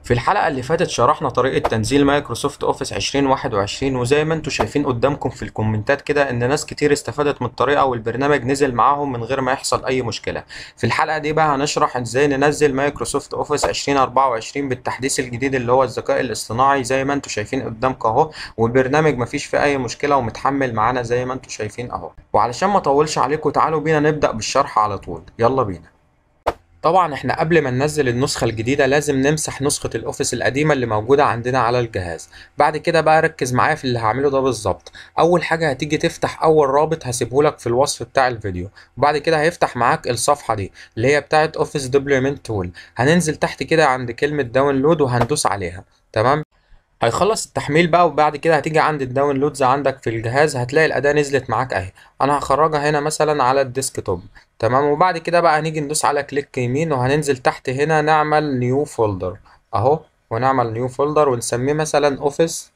في الحلقة اللي فاتت شرحنا طريقة تنزيل مايكروسوفت اوفيس 2021 وزي ما انتم شايفين قدامكم في الكومنتات كده ان ناس كتير استفادت من الطريقة والبرنامج نزل معاهم من غير ما يحصل اي مشكلة في الحلقة دي بقى هنشرح ازاي ننزل مايكروسوفت اوفيس 2024 بالتحديث الجديد اللي هو الذكاء الاصطناعي زي ما انتم شايفين قدامكم اهو والبرنامج مفيش فيه اي مشكلة ومتحمل معانا زي ما انتم شايفين اهو وعلشان ما اطولش عليكم تعالوا بينا نبدأ بالشرح على طول يلا بينا طبعا احنا قبل ما ننزل النسخة الجديدة لازم نمسح نسخة الاوفيس القديمة اللي موجودة عندنا على الجهاز بعد كده بقى ركز معايا في اللي هعمله ده بالظبط اول حاجة هتيجي تفتح اول رابط هسيبهولك في الوصف بتاع الفيديو وبعد كده هيفتح معاك الصفحة دي اللي هي بتاعت اوفيس ديبلويمنت تول هننزل تحت كده عند كلمة داونلود وهندوس عليها تمام هيخلص التحميل بقى وبعد كده هتيجي عند الداونلودز عندك في الجهاز هتلاقي الأداة نزلت معاك أهي أنا هخرجها هنا مثلا على الديسكتوب تمام وبعد كده بقى هنيجي ندوس على كليك يمين وهننزل تحت هنا نعمل نيو فولدر أهو ونعمل نيو فولدر ونسميه مثلا أوفيس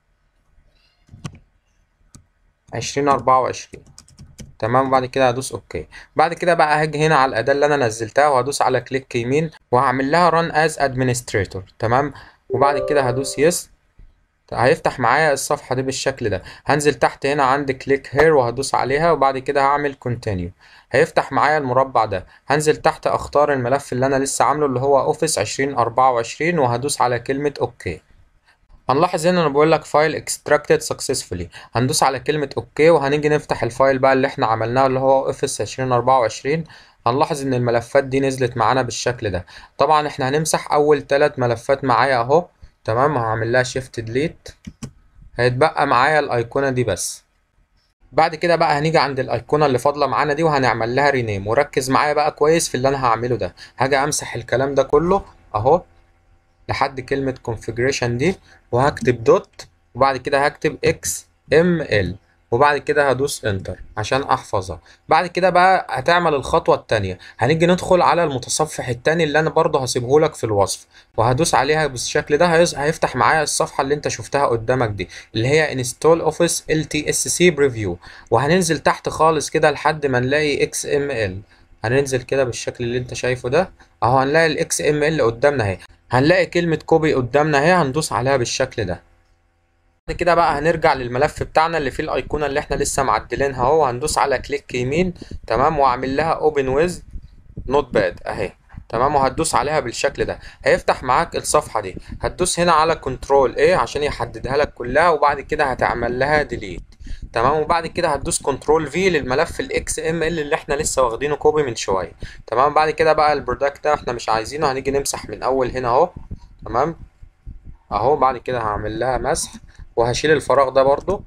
عشرين أربعة وعشرين تمام وبعد كده هدوس اوكي بعد كده بقى هاجي هنا على الاداه اللي انا نزلتها وهدوس على كليك يمين وهعمل لها run as administrator تمام وبعد كده هدوس يس هيفتح معايا الصفحة دي بالشكل ده هنزل تحت هنا عند كليك هير وهدوس عليها وبعد كده هعمل كونتينيو هيفتح معايا المربع ده هنزل تحت اختار الملف اللي انا لسه عامله اللي هو اوفيس عشرين اربعة وعشرين وهدوس على كلمة اوكي هنلاحظ هنا انا بقول لك فايل اكستراكتد سكسسفولي هندوس على كلمة اوكي وهنيجي نفتح الفايل بقى اللي احنا عملناه اللي هو اوفيس عشرين اربعة وعشرين هنلاحظ ان الملفات دي نزلت معانا بالشكل ده طبعا احنا هنمسح اول ثلاث ملفات معايا اهو تمام هعمل لها شيفت ديليت هيتبقى معايا الايقونه دي بس بعد كده بقى هنيجي عند الايقونه اللي فاضله معانا دي وهنعمل لها رينيم وركز معايا بقى كويس في اللي انا هعمله ده هاجي امسح الكلام ده كله اهو لحد كلمه configuration دي وهكتب دوت وبعد كده هكتب اكس ام ال وبعد كده هدوس انتر عشان احفظها بعد كده بقى هتعمل الخطوة التانية هنيجي ندخل على المتصفح التاني اللي انا برضه هسيبهولك في الوصف وهدوس عليها بالشكل ده هيز... هيفتح معايا الصفحة اللي انت شفتها قدامك دي اللي هي install office ltsc preview وهننزل تحت خالص كده لحد ما نلاقي xml هننزل كده بالشكل اللي انت شايفه ده اهو هنلاقي الاكس ام ال قدامنا اهي هنلاقي كلمة كوبي قدامنا اهي هندوس عليها بالشكل ده بعد كده بقى هنرجع للملف بتاعنا اللي فيه الايقونه اللي احنا لسه معدلينها اهو هندوس على كليك يمين تمام واعمل لها اوبن ويز نوت باد اهي تمام وهتدوس عليها بالشكل ده هيفتح معاك الصفحه دي هتدوس هنا على كنترول ايه عشان يحددها لك كلها وبعد كده هتعمل لها ديليت تمام وبعد كده هتدوس كنترول في للملف الاكس ام ال اللي احنا لسه واخدينه كوبي من شويه تمام بعد كده بقى البرودكت ده احنا مش عايزينه هنيجي نمسح من اول هنا اهو تمام اهو بعد كده هعمل لها مسح وهشيل الفراغ ده برضو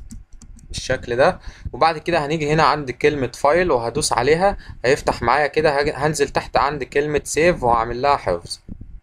بالشكل ده وبعد كده هنيجي هنا عند كلمة فايل وهدوس عليها هيفتح معايا كده هنزل تحت عند كلمة سيف وهعمل لها حفظ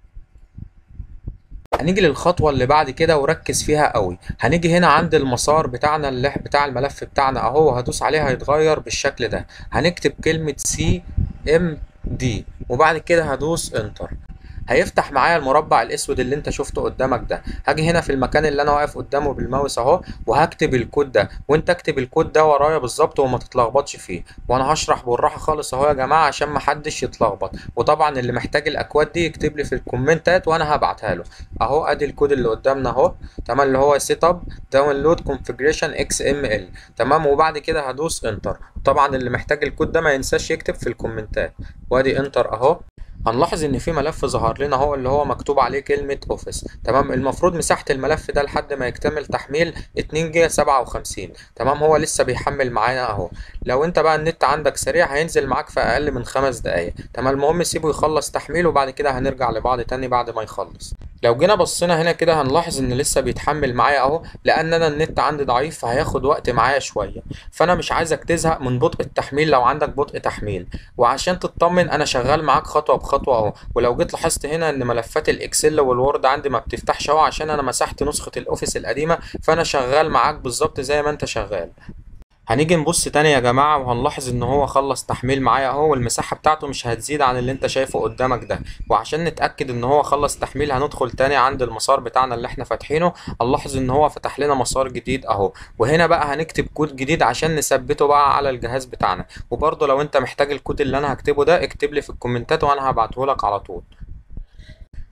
هنيجي للخطوة اللي بعد كده وركز فيها قوي هنيجي هنا عند المسار بتاعنا اللي بتاع الملف بتاعنا اهو هدوس عليها هيتغير بالشكل ده هنكتب كلمة سي ام دي وبعد كده هدوس انتر هيفتح معايا المربع الاسود اللي انت شفته قدامك ده هاجي هنا في المكان اللي انا واقف قدامه بالماوس اهو وهكتب الكود ده وانت اكتب الكود ده ورايا بالظبط وما تتلخبطش فيه وانا هشرح بالراحه خالص اهو يا جماعه عشان ما حدش يتلخبط وطبعا اللي محتاج الاكواد دي يكتب لي في الكومنتات وانا هبعتها له اهو ادي الكود اللي قدامنا اهو تمام اللي هو سيت اب داونلود كونفيجريشن اكس ام ال تمام وبعد كده هدوس انتر طبعا اللي محتاج الكود ده ما ينساش يكتب في الكومنتات وادي انتر اهو هنلاحظ ان في ملف ظهر لنا اهو اللي هو مكتوب عليه كلمة اوفيس تمام المفروض مساحة الملف ده لحد ما يكتمل تحميل 2 جيجا 57 تمام هو لسه بيحمل معانا اهو لو انت بقى النت عندك سريع هينزل معاك في اقل من خمس دقايق تمام المهم سيبه يخلص تحميل وبعد كده هنرجع لبعض تاني بعد ما يخلص لو جينا بصينا هنا كده هنلاحظ ان لسه بيتحمل معايا اهو لان انا النت عندي ضعيف فهياخد وقت معايا شويه فانا مش عايزك تزهق من بطء التحميل لو عندك بطء تحميل وعشان تطمن انا شغال معاك خطوه بخطوه اهو ولو جيت لاحظت هنا ان ملفات الاكسل والوورد عندي ما بتفتحش اهو عشان انا مسحت نسخه الاوفيس القديمه فانا شغال معاك بالظبط زي ما انت شغال هنيجي نبص تاني يا جماعة وهنلاحظ ان هو خلص تحميل معايا اهو والمساحة بتاعته مش هتزيد عن اللي انت شايفه قدامك ده وعشان نتأكد ان هو خلص تحميل هندخل تاني عند المسار بتاعنا اللي احنا فاتحينه هنلاحظ ان هو فتح لنا مسار جديد اهو وهنا بقى هنكتب كود جديد عشان نثبته بقى على الجهاز بتاعنا وبرضه لو انت محتاج الكود اللي انا هكتبه ده اكتب لي في الكومنتات وانا هبعته لك على طول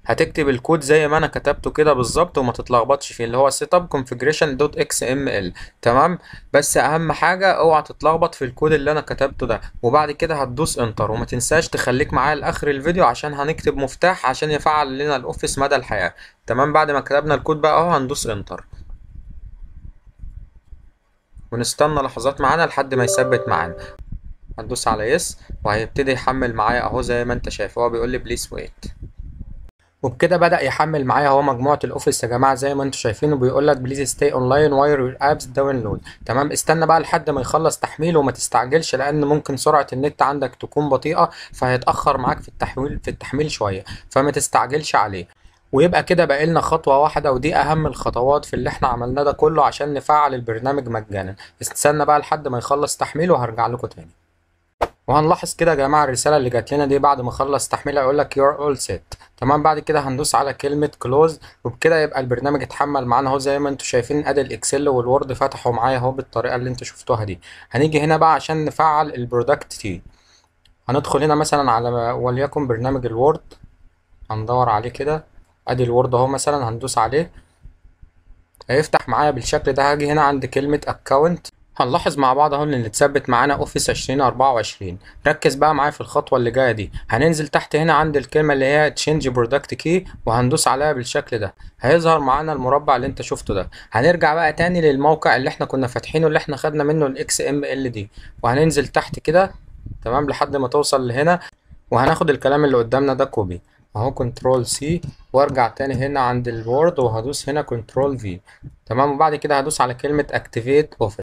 هتكتب الكود زي ما انا كتبته كده بالظبط وما تتلخبطش فيه اللي هو setup configuration دوت اكس ام ال تمام بس اهم حاجه اوعى تتلخبط في الكود اللي انا كتبته ده وبعد كده هتدوس انتر وما تنساش تخليك معايا لاخر الفيديو عشان هنكتب مفتاح عشان يفعل لنا الاوفيس مدى الحياه تمام بعد ما كتبنا الكود بقى اهو هندوس انتر ونستنى لحظات معانا لحد ما يثبت معانا هندوس على يس وهيبتدي يحمل معايا اهو زي ما انت شايف هو بيقول لي بليز ويت وبكده بدأ يحمل معايا اهو مجموعة الاوفيس يا جماعة زي ما انتم شايفين وبيقول لك بليز ستي اونلاين واير يور ابس داونلود تمام استنى بقى لحد ما يخلص تحميل وما تستعجلش لان ممكن سرعة النت عندك تكون بطيئة فهيتأخر معاك في التحويل في التحميل شوية فما تستعجلش عليه ويبقى كده بقى لنا خطوة واحدة ودي أهم الخطوات في اللي احنا عملناه ده كله عشان نفعل البرنامج مجانا استنى بقى لحد ما يخلص تحميل وهرجع لكم تاني وهنلاحظ كده يا جماعة الرسالة اللي جات لنا دي بعد ما خلص تحميل هيقول لك you're all set تمام بعد كده هندوس على كلمة close وبكده يبقى البرنامج اتحمل معانا اهو زي ما انتم شايفين ادي الاكسل والوورد فتحوا معايا اهو بالطريقة اللي انتوا شفتوها دي هنيجي هنا بقى عشان نفعل البرودكت تي هندخل هنا مثلا على وليكن برنامج الوورد هندور عليه كده ادي الوورد اهو مثلا هندوس عليه هيفتح معايا بالشكل ده هاجي هنا عند كلمة اكونت هنلاحظ مع بعض اهو ان اللي اتثبت معانا اوفيس 2024 ركز بقى معايا في الخطوه اللي جايه دي هننزل تحت هنا عند الكلمه اللي هي تشينج برودكت كي وهندوس عليها بالشكل ده هيظهر معانا المربع اللي انت شفته ده هنرجع بقى تاني للموقع اللي احنا كنا فاتحينه اللي احنا خدنا منه الاكس ام ال دي وهننزل تحت كده تمام لحد ما توصل لهنا وهناخد الكلام اللي قدامنا ده كوبي اهو كنترول سي وارجع تاني هنا عند الوورد وهدوس هنا كنترول في تمام وبعد كده هدوس على كلمه اكتيفيت اوفيس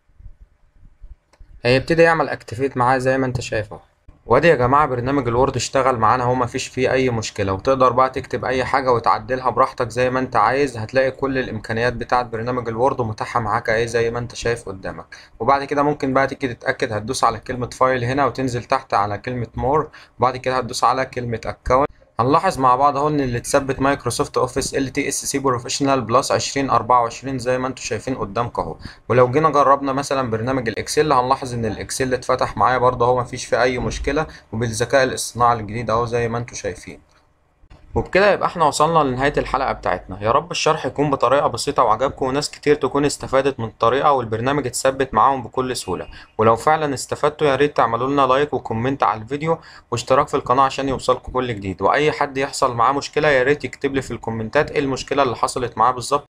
هيبتدي يعمل اكتيفيت معاه زي ما انت شايف اهو وادي يا جماعه برنامج الوورد اشتغل معانا اهو مفيش فيه اي مشكله وتقدر بقى تكتب اي حاجه وتعدلها براحتك زي ما انت عايز هتلاقي كل الامكانيات بتاعه برنامج الوورد متاحه معاك اهي زي ما انت شايف قدامك وبعد كده ممكن بقى تيجي تتاكد هتدوس على كلمه فايل هنا وتنزل تحت على كلمه مور وبعد كده هتدوس على كلمه اكونت هنلاحظ مع بعض اهو ان اللي اتثبت مايكروسوفت اوفيس ال تي اس سي بروفيشنال بلس 2024 زي ما انتم شايفين قدامك اهو ولو جينا جربنا مثلا برنامج الاكسل هنلاحظ ان الاكسل اتفتح معايا برضه اهو مفيش فيه اي مشكله وبالذكاء الاصطناعي الجديد اهو زي ما انتم شايفين وبكده يبقى احنا وصلنا لنهاية الحلقة بتاعتنا يا رب الشرح يكون بطريقة بسيطة وعجبكم وناس كتير تكون استفادت من الطريقة والبرنامج اتثبت معاهم بكل سهولة ولو فعلا استفدتوا يا ريت تعملوا لنا لايك وكومنت على الفيديو واشتراك في القناة عشان يوصلكم كل جديد واي حد يحصل معاه مشكلة يا ريت يكتب لي في الكومنتات ايه المشكلة اللي حصلت معاه بالظبط